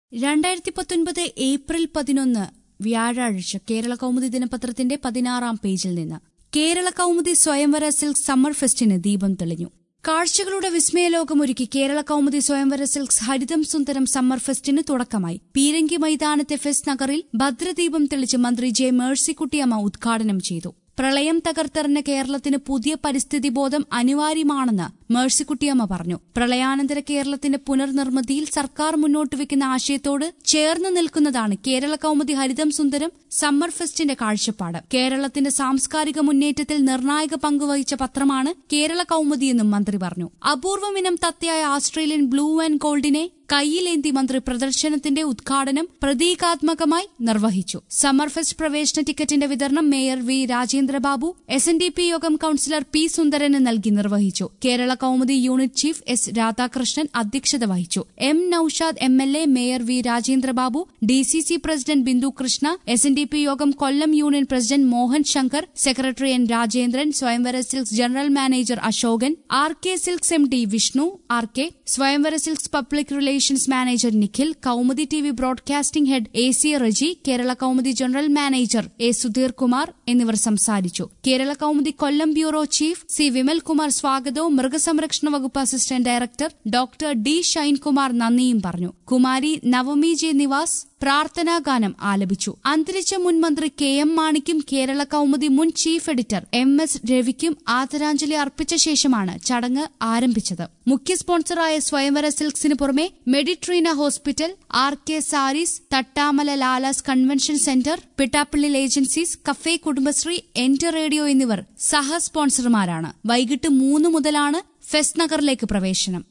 രണ്ടായിരത്തി പത്തൊൻപത് ഏപ്രിൽ പതിനൊന്ന് വ്യാഴാഴ്ച കേരള കൗമുദി ദിനപത്രത്തിന്റെ പതിനാറാം പേജിൽ നിന്ന് കേരള കൗമുദി സ്വയംവര സിൽക്ക് സമ്മർ ഫെസ്റ്റിന് ദീപം തെളിഞ്ഞു കാഴ്ചകളുടെ വിസ്മയലോകമൊരുക്കി കേരള കൗമുദി സ്വയംവര സിൽക്സ് ഹരിതം സുന്ദരം സമ്മർ ഫെസ്റ്റിന് തുടക്കമായി പീരങ്കി മൈതാനത്തെ ഫെസ്റ്റ് നഗറിൽ ഭദ്രദീപം തെളിച്ച് മന്ത്രി ജെ മേഴ്സിക്കുട്ടിയമ്മ ഉദ്ഘാടനം ചെയ്തു പ്രളയം തകർത്തെറിഞ്ഞ കേരളത്തിന് പുതിയ പരിസ്ഥിതി ബോധം അനിവാര്യമാണെന്ന് മേഴ്സിക്കുട്ടിയമ്മ പറഞ്ഞു പ്രളയാനന്തര കേരളത്തിന്റെ പുനർനിർമ്മിതിയിൽ സർക്കാർ മുന്നോട്ട് വെക്കുന്ന ആശയത്തോട് ചേർന്ന് നിൽക്കുന്നതാണ് കേരള കൗമുദി ഹരിതം സുന്ദരം സമ്മർ ഫെസ്റ്റിന്റെ കാഴ്ചപ്പാട് കേരളത്തിന്റെ സാംസ്കാരിക മുന്നേറ്റത്തിൽ നിർണായക പങ്കുവഹിച്ച പത്രമാണ് കേരള കൗമുദിയെന്നും മന്ത്രി പറഞ്ഞു അപൂർവമിനം തത്തയായ ഓസ്ട്രേലിയൻ ബ്ലൂ ആൻഡ് ഗോൾഡിനെ കൈയിലേന്തി മന്ത്രി പ്രദർശനത്തിന്റെ ഉദ്ഘാടനം പ്രതീകാത്മകമായി നിർവഹിച്ചു സമ്മർ ഫെസ്റ്റ് പ്രവേശന ടിക്കറ്റിന്റെ വിതരണം mayor V Rajendrababu S N D P Yogam councillor P സുന്ദരന് നൽകി നിർവഹിച്ചു Kerala Kaumudi unit chief S Radhakrishnan അധ്യക്ഷത വഹിച്ചു M Naushad M L A mayor V Rajendrababu D C C president Bindu Krishna S N D P Yogam Kollam union president Mohan Shankar secretary N Rajendran Swayamvara silks general manager Ashokan R K silks M D Vishnu R K Swayamvara silks public relations manager Nikhil Kaumudi T V broadcasting head A C Reji Kerala Kaumudi general manager A Sudheer Kumar എന്നിവർ സംസാരിച്ചു Kerala Kaumudi Kollam bureau chief C Vimal Kumar സ്വാഗതവും മൃഗസംരക്ഷണ വകുപ്പ് assistant director doctor D Shinekumar നന്ദിയും പറഞ്ഞു Kumari Navami J Nivas പ്രാർത്ഥനാഗാനം ആലപിച്ചു അന്തരിച്ച മുൻ മന്ത്രി കെ എം മാണിക്കും കേരള കൌമുദി മുൻ ചീഫ് എഡിറ്റർ എം എസ് രവിക്കും ആദരാഞ്ജലി അർപ്പിച്ച ശേഷമാണ് ചടങ്ങ് ആരംഭിച്ചത് മുഖ്യ സ്പോൺസറായ സ്വയംവര സിൽക്സിന് പുറമെ Meditrina hospital R K sarees Thattamala Lala's convention centre പിട്ടാപ്പള്ളിൽ ഏജൻസീസ് കഫേ കുടുംബശ്രീ എന്റെ റേഡിയോ എന്നിവർ സഹ സ്പോൺസർമാരാണ് വൈകിട്ട് മൂന്ന് മുതലാണ് ഫെസ്റ്റ് നഗറിലേക്ക് പ്രവേശനം